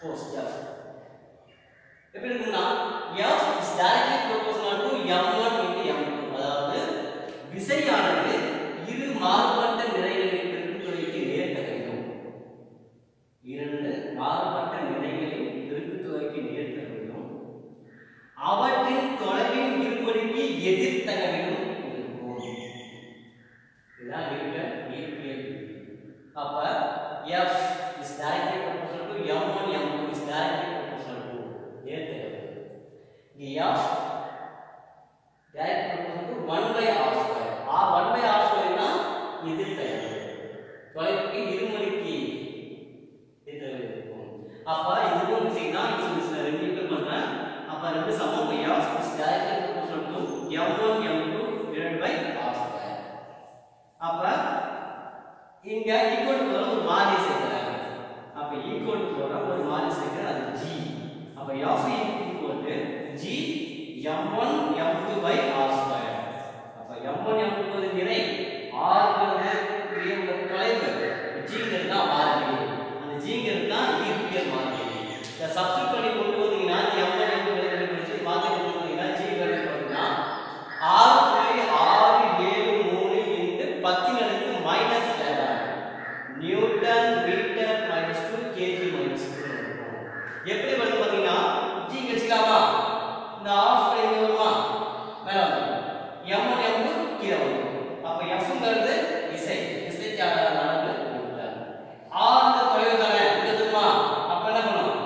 Force F எப்படி இருக்கும்னா F is directly proportional to m1 into m2 அதாவது விசையானது இரு மாறுபட்ட நிறைகளின் பெருக்குத்தொகைக்கு நேர்த்தகையும் இரண்டு மாறுபட்ட நிறைகளின் பெருக்குத்தொகைக்கு நேர்த்தகையும் அவற்றின் தொலைவின் இருமடிக்கு எதிர்த்தகவிலும் இருக்கும் இதுதான் நியூட்டன் இயற்பியல் விதி. அப்ப F is directly proportional to M1 M2 is directly proportional to ஏத்தகவு இங்க F direct proportional to 1 by R square R 1 by R square னா எதிர்த்தகவு தொலைவுக்கு இருமடிக்கு எதிர்த்தகவு இருக்கும் அப்ப இதுவும் விசை தான் இது விசை ரெண்டு ஈக்குவல் பண்றேன் அப்ப ரெண்டு சமம் F is directly proportional to M1 M2 divided by R square அப்ப இங்க ஈக்குவல் டு ஒரு மாறி சேர்க்கிறாங்க அப்ப ஈக்குவல் டு போற ஒரு மாறி சேர்க்கிற அது g அப்ப f equal to g m1 m2 by r square அப்ப m1 m2 ங்கிறது நிறை r ங்கிறது உள்ள தொலைவு g ங்கிறது தான் மாறிலி அந்த g ங்கிறது தான் ஈர்ப்பியல் மாறிலி இத சப்ஸ்டிட் பண்ணி கொண்டு வந்தீங்கன்னா இந்த m1 m2 வேல்யூ கழிச்சு மாத்தி கொண்டு வந்தீங்கன்னா g வேல்யூ பார்த்தீங்கன்னா ஆறு புள்ளி ஆறு ஏழு மூணு இன்ட்டு பத்தின் அடுக்கு minus eleven Newton metre minus two KG minus two எப்படி வருது பார்த்தீங்கன்னா ஜி வச்சுக்கலாமா இந்த ஆஃப் ஸ்கொயர் இங்கே வருமா மேலே வந்து எம் ஒன் எம் டூ கீழே வரும் அப்போ எஃப்ங்கிறது இசை இசைக்கு அளவு நியூட்டன் ஆர் இந்த தொலைவு தானே இங்கே இருக்குமா அப்போ என்ன பண்ணும்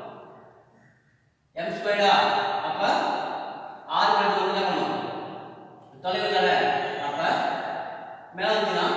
எம் ஸ்கொயர்டா அப்ப ஆர் கணக்கு வந்து என்ன பண்ணும் தொலைவு தானே அப்ப மேல வந்துச்சுன்னா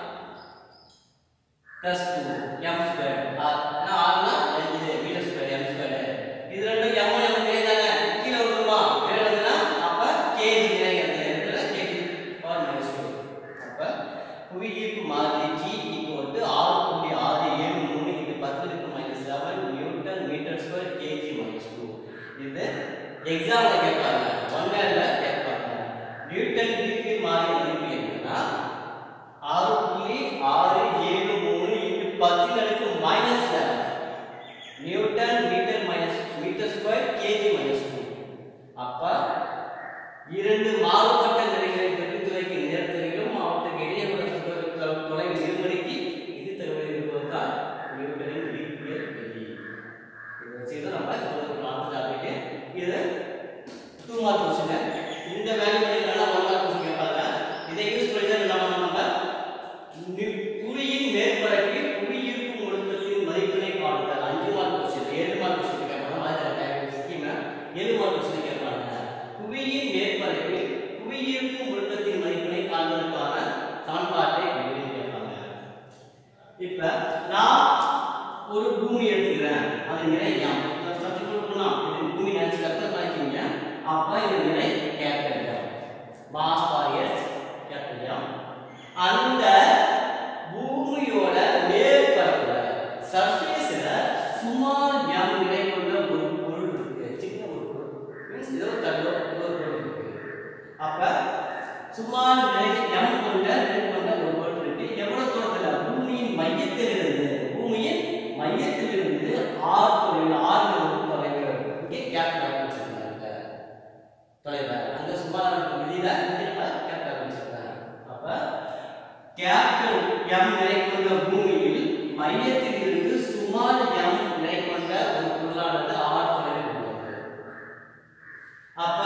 plus two M square R ஏன்னா ஆர்னா ரெண்டு மீட்டர் ஸ்கொயர் எம் ஸ்கொயர் இது ரெண்டும் எம் ஒன் எம் நிறை தானே கீழே வருமா மேல வந்துன்னா அப்ப கேஜி நிறைங்கிறது ரெண்டுல கேஜி பவர் மைனஸ் டூ அப்ப புவியீர்ப்பு மாறிலி ஜி ஈக்குவல் டு ஆறு புள்ளி ஆறு ஏழு மூணு இது பத்துக்கு minus eleven Newton metre square KG minus two இது எக்ஸாம்ல கேட்பாங்க ஒன் வேர்ல கேட்பாங்க நியூட்டன் ஈர்ப்பு மாறிலி மதிப்பு என்னன்னா ஆறு புள்ளி ஆறு ஏழு மூணு இன்ட்டு பத்தின் அடுக்கு minus eleven Newton metre minus metre square KG minus two அப்ப இரண்டு மாறுபட்ட நிறைகளை பெருத்துறைக்கு நேர்த்தகையிலும் அவற்றுக்கு இடையே உள்ள தொ- தொ- தொலைவு இருமடிக்கு இது தகவல் இருப்பதுதான் நியூட்டனின் ஈர்ப்பியல் விதி இதை வச்சு தான் நம்ம சொல்லுறோம் அடுத்த டாபிக் இது டூ மார்க் கொஸ்டின் இந்த வேல்யூ பண்ணிக்கலாம் ஒன் மார்க் கொஸ்டின் கேட்பாங்க இதை யூஸ் பண்ணி தான் என்ன பண்ணணும் நம்ம நி- புவியின் மேற்பரப்பில் புவியீர்ப்பு முழுக்கத்தின் மதிப்பினை காணுதல் அஞ்சு மார்க் கொஸ்டின் ஏழு மார்க் கொஸ்டின் கேட்பாங்க மாதிரி ஸ்கீம் ஏழு மார்க் கொஸ்டின் கேட்பாங்க புவியின் மேற்பரப்பில் புவியீர்ப்பு முழுக்கத்தின் மதிப்பினை காண்பதற்கான சமன்பாட்டை கண்டுபிடி கேட்பாங்க இப்ப நான் ஒரு பூமி எடுத்துக்கிறேன் அது நிறை எம் சப்ஜெக்ட் கொடுக்கலாம் இது பூமி நினைச்சு கற்பனை பண்ணிக்கிங்க அப்ப இது நிறை capital M mass for S capital M அந்த பூமியோட மேற்பரப்புல சர்ஃபேஸ்ல சுமார் எம் நிறை கொண்ட ஒரு பொருள் இருக்கு சின்ன ஒரு பொருள் மீன்ஸ் ஏதோ ஒரு கல்லோ ஏதோ ஒரு பொருள் இருக்கு அப்ப சுமார் நிறை எம் கொண்ட நிறை கொண்ட ஒரு பொருள் இருக்கு எவ்வளவு தூரத்துல பூமியின் மையத்திலிருந்து பூமியின் மையத்திலிருந்து ஆறு தொலைவில் ஆறு மீட்டர் தொலைவில் இங்கே கேபிட்டல் வச்சிருக்காங்க தொலைவில் அந்த சுமார் விதியில கேபிட்டல் வச்சிருக்காங்க அப்ப கேபிட்டல் எம் நிறை கொண்ட பூமியில் மையத்தில் இருந்து சுமார் எம் நிறை கொண்ட ஒரு பொருளானது ஆறு தொலைவில் உள்ளது அப்ப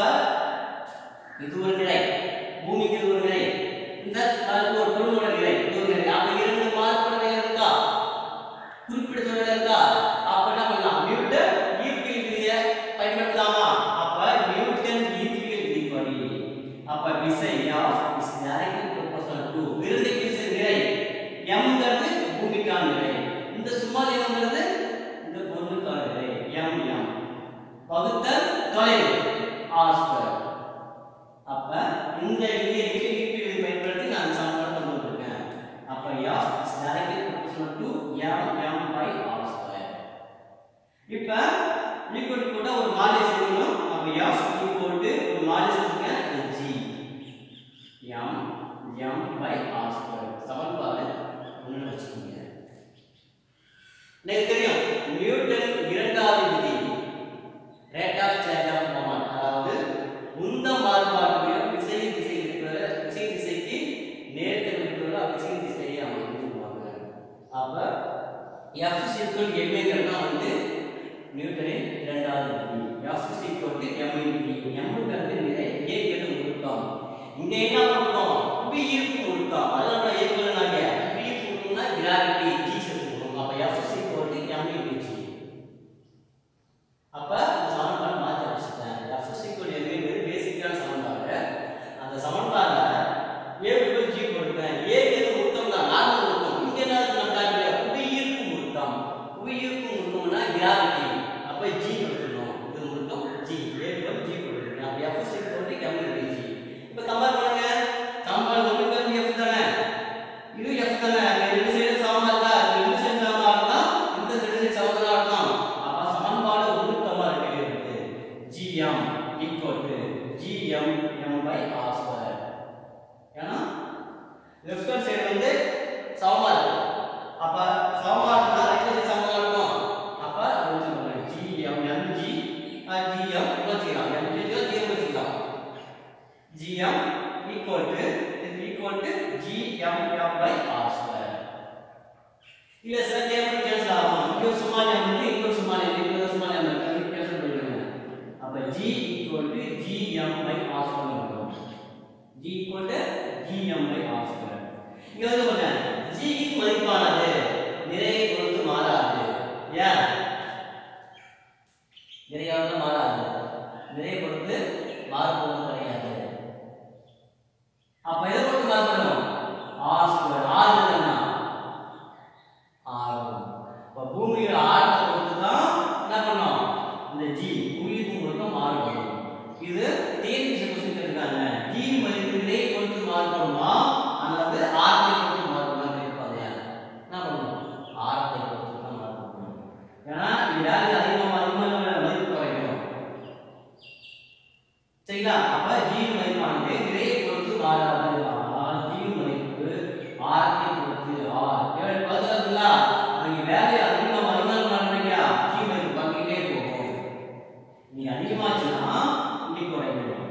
இது ஒரு நிலை பூமிக்கு இது ஒரு நிலை இந்த அது ஒரு பொருளோட நிலை இது ஒரு நிலை அப்ப இரண்டு மாறுபட நிலை இருக்கா குறிப்பிட்ட தொழில் இருக்கா அப்ப என்ன பண்ணலாம் நியூட்டன் ஈர்ப்பியல் விதியை பயன்படுத்தலாமா அப்ப நியூட்டன் ஈர்ப்பியல் விதிப்படி அப்ப விசை F is directly proportional to இரண்டு விசை நிறை mங்கிறது பூமிக்கான நிறை இந்த சுமார் mங்கிறது இந்த பொருளுக்கான நிறை m m வகுத்தல் தொலைவு r ஸ்கொயர் அப்ப இந்த விதியை ஈர்ப்பியல் விதி பயன்படுத்தி நான் சமன்பாடு கொண்டு வந்திருக்கேன் அப்ப F is directly proportional to m m by r square இப்ப ஈக்குவல் கூட ஒரு மாறிலி சேர்க்கணும் அப்ப F ஈக்குவல் டு ஒரு மாறிலி சேர்த்துங்க அது G m m by r square சமன்பாடு ஒன்று வச்சுக்கோங்க எனக்கு தெரியும் நியூட்டன் இரண்டாவது விதி rate of change of moment அதாவது உந்த மாறுபாடு விசை திசை இருக்கிற விசை திசைக்கு நேர்த்த இருக்கிற விசை திசையை அமைந்து சொல்லுவாங்க அப்ப F சீக்வல் எம்ங்கிறதா வந்து நியூட்டனின் இரண்டாவது விதி F சீக்வல் m இன்டு mங்கிறது நிறை a ங்கிறது முடுக்கம் இங்க என்ன பண்ணுவோம் புவி ஈர்ப்பு முடுக்கம் அதனால ஏற்கனவே நாங்க புவி ஈர்ப்பு முடுக்கம்னா கிராவிட்டி g சேர்த்துக்கணும் அப்ப F is equal m into g அப்ப இந்த சமன்பாடு மாத்தி வச்சுட்டேன் F சீக்வல் m ங்கிறது பேசிக்கான சமன்பாடு அந்த சமன்பாடுல a equal g போட்டுட்டேன் a ங்கிறது முடுக்கம் தான் நார்மல் முடுக்கம் இங்க என்ன இருக்கு நம்ம காட்டுல புவி ஈர்ப்பு முடுக்கம் புவி ஈர்ப்பு முடுக்கம்னா கிராவிட்டி அப்ப g போட்டுக்கணும் இது முடுக்கம் g a equal g போட்டுக்கணும் அப்ப F is equal m into g இப்ப கம்பேர் பண்ணுங்க சமன்பாடு ஒண்ணுக்கு f தானே இது f தானே இந்த ரெண்டு சைடு சமமா இருக்கா இந்த ரெண்டு சைடு சமமா இருந்தா இந்த ரெண்டு சைடு சமமா இருக்கும் அப்ப சமன்பாடு ஒண்ணுக்கமா இருக்கு gm equal to gm m by r square ஏன்னா லெஃப்ட் ஹேண்ட் சைடு வந்து சமமா இருக்கு அப்ப சமமா இருந்தா ரைட் சைடு சமமா இருக்கும் அப்ப அது வந்து சொல்றேன் gm mg gm வச்சுக்கலாம் mg gm வச்சுக்கலாம் gm equal to is equal to gm m by r square இல்ல சார் கேபிள் கேன்சல் ஆகும் இங்க ஒரு சும்மா எம் இருக்கு இங்க ஒரு சும்மா எம் இருக்கு இங்க ஒரு சும்மா எம் இருக்கு அது கேன்சல் பண்ணிடுங்க அப்ப g equal to gm by r square வரும் g equal to gm by r square இங்க வந்து பாருங்க g இன் மதிப்பானது நிறையை பொறுத்து மாறாது ஏன் நிறையாவது மாறாது நிறைய பொறுத்து மாறுபடுவது கிடையாது அப்ப எதை பொறுத்து மாறுபடும் r square r என்ன ஆகும் அப்ப பூமியோட ஆழத்தை பொறுத்து தான் என்ன பண்ணோம் இந்த ஜி புவியீர்ப்பு முழுக்க மாறுபடும் இது டிஎன்பிசி கொஸ்டின் கேட்டிருக்காங்க ஜி மதிப்பு நிலையை பொறுத்து மாறுபடுமா அல்லது ஆரத்தை பொறுத்து மாறுபடுமா கேட்பாங்க என்ன பண்ணுவோம் ஆரத்தை பொறுத்து தான் மாறுபடும் ஏன்னா இது வேல்யூ அதிகமாக அதிகமாக மதிப்பு குறைக்கும் சரிங்களா அப்ப ஜி மதிப்பானது நிறையை பொறுத்து மாறாது ஆனால் ஜி மதிப்பு ஆரத்தை பொறுத்து ஆர் ஏழு பதினாறுங்களா நீங்க வேலையை அதிகமாக அதிகமாக பண்ணுறீங்க ஜி மதிப்பு பங்கிட்டே போகும் நீங்க அதிகமாச்சுன்னா இங்கே குறையும்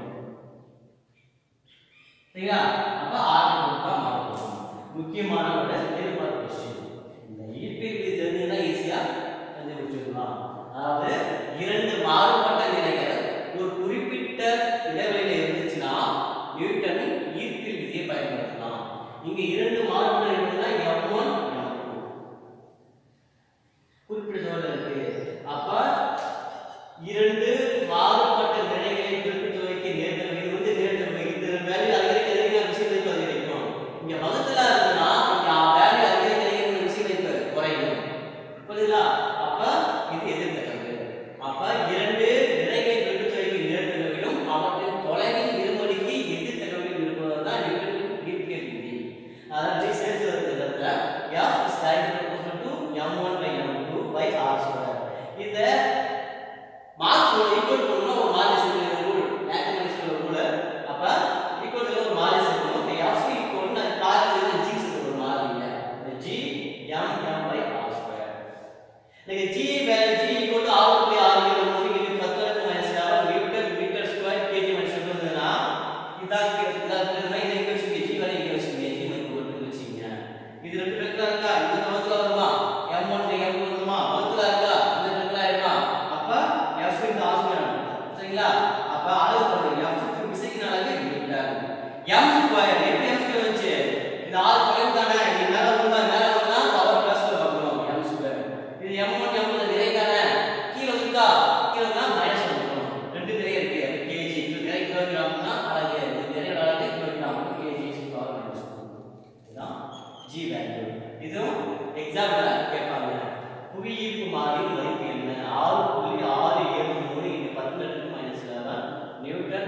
சரிங்களா அப்ப ஆரத்தை பொறுத்து தான் மாறும் முக்கியமான ஒரு எதிர்பார்ப்பு கொஸ்டின் இந்த ஈர்ப்பிற்கு தெரிஞ்சுன்னா ஈஸியா கண்டுபிடிச்சிடலாம் அதாவது இரண்டு மாறுபட்ட நிலைகள் ஒரு குறிப்பிட்ட இடைவெளியில இருந்துச்சுன்னா நியூட்டன் ஈர்ப்பு விதியை பயன்படுத்தலாம் இங்க இரண்டு மாறுபட்ட நிலைகள்னா M1 M2 குறிப்பிட்ட தோல் இருக்கு அப்ப இரண்டு மாறுபட்ட நிலைகளை குறிப்பிட்டு வைக்க நேர்த்தல் இது வந்து நேர்த்தல் இந்த வேல்யூ அதிகரிக்க அதிகரிக்க விஷயத்தை அதிகரிக்கும் இங்க வகுத்துல இருக்குன்னா இங்க வேல்யூ அதிகரிக்க அதிகரிக்க விஷயத்தை குறையும் புரியுதுங்களா அப்ப இது எதிர்த்தகவு அப்ப இரண்டு நிறைகளை குறிப்பிட்டு வைக்க நேர்த்தகவிலும் அவற்றின் தொலைவின் இருமடிக்கு எதிர்த்தகவிலும் இருப்பதுதான் நியூட்டன் ஈர்ப்பியல் விதி அதாவது சேர்த்து வருகிறதுல F is directly proportional to m1 by m2 by r square இந்த மார்க்ஸ் ஒரு ஈக்குவல் பண்ணனும் ஒரு மாறிலி சேர்க்கணும் ரூல் மேத்தமெட்டிக்ஸ் ஒரு ரூல் அப்ப ஈக்குவல் ஒரு மாறிலி சேர்க்கணும் இந்த f ஈக்குவல் நான் கார் சேர்த்து g சேர்க்கணும் ஒரு மாறிலிங்க இந்த g m m by r square நீங்க g value g equal to 6.6 மூணு இது 10 minus 7 metre metre square kg minus இருந்ததுன்னா இதான் இதான் இருக்குன்னா இதை இங்க வச்சுங்க g வேல்யூ இங்க வச்சுங்க g மதிப்பு போட்டு வச்சுங்க இது ரெண்டு ரெக்கா இருக்கா இந்த சமத்துல வருமா m1 m2 வருமா பக்கத்துல இருக்கா இந்த ரெக்கா இருக்கா அப்ப f இந்த ஆஸ்மியம் சரிங்களா அப்ப அளவு பண்ணுங்க f க்கு விசைக்கு அளவு மீட்டர் m ஸ்கொயர் எப்படி m ஸ்கொயர் வந்துச்சு இது ஆறு குறைவு தானே இங்க மேல வந்தா மேல வந்தா பவர் பிளஸ்ல வரணும் m ஸ்கொயர் இது m1 m2 நிறை தானே கீழ வந்தா கீழ வந்தா மைனஸ் வரணும் ரெண்டு நிறை இருக்கு அது kg இது நிறை கிலோகிராம்னா அழகு இது நிறை அழகு kilogram kg is power minus 2 இதுதான் g வேல்யூ இதுவும் எக்ஸாம்ல கேட்பாங்க புவி ஈர்ப்பு மாறியின் மதிப்பு என்ன ஆறு புள்ளி ஆறு ஏழு மூணு இன்டு பதினெட்டு மைனஸ் லெவன் நியூட்டன்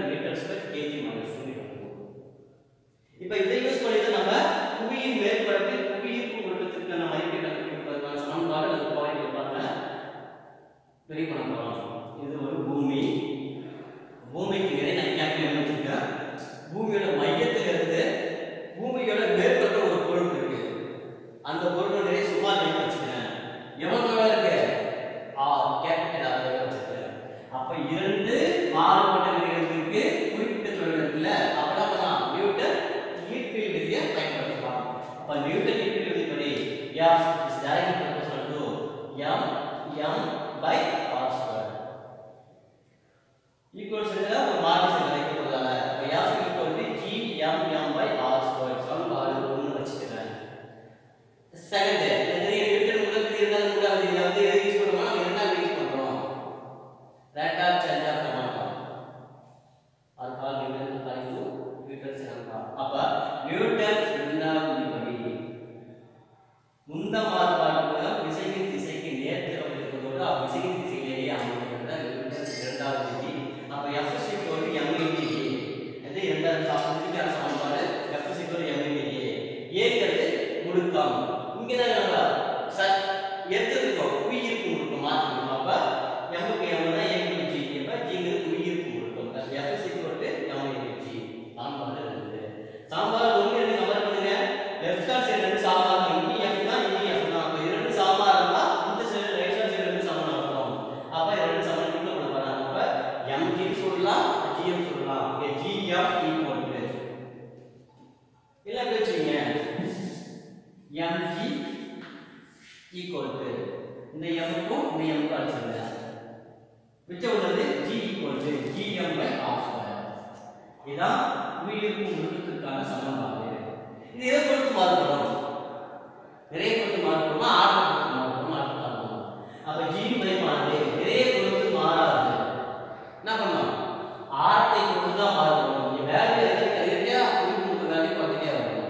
போட்டு இந்த எம்முக்கும் இந்த எம்முக்கும் அடிச்சிருங்க மிச்சம் உள்ளது g equal to gm by r square இதான் உயிர்க்கும் முழுக்கத்துக்கான சமன்பாடு இது எதை பொறுத்து மாறுபடும் நிறைய பொறுத்து மாறுபடுமா ஆறு பொறுத்து மாறுபடும் அடுத்து பார்க்கலாம் அப்ப g மதிப்பானது நிறைய பொறுத்து மாறாது என்ன பண்ணலாம் ஆரத்தை பொறுத்து தான் மாறுபடும் இங்க வேல்யூ எதுக்கு அதிகரிக்கா உயிர்க்கு வேல்யூ குறைஞ்சிட்டே வரும்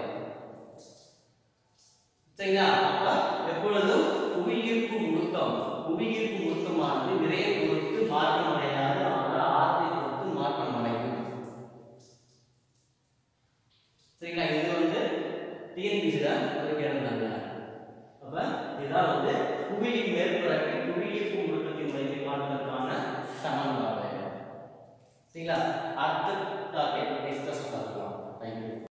சரிங்களா அப்ப எப்பொழுதும் புவியீர்ப்பு முழுக்கம் புவியீர்ப்பு முழுக்கமானது நிறைய பொறுத்து மாற்றம் அடையாது ஆனால் ஆரத்தை பொறுத்து மாற்றம் அடையும் சரிங்களா இது வந்து டிஎன்பிசில ஒரு கேட்டாங்க அப்ப இதான் வந்து புவியின் மேற்பரப்பில் புவியீர்ப்பு முழுக்கத்தின் மதிப்பை காண்பதற்கான சமன்பாடு சரிங்களா அடுத்த டாபிக் டிஸ்கஸ் பண்ணலாம் தேங்க்யூ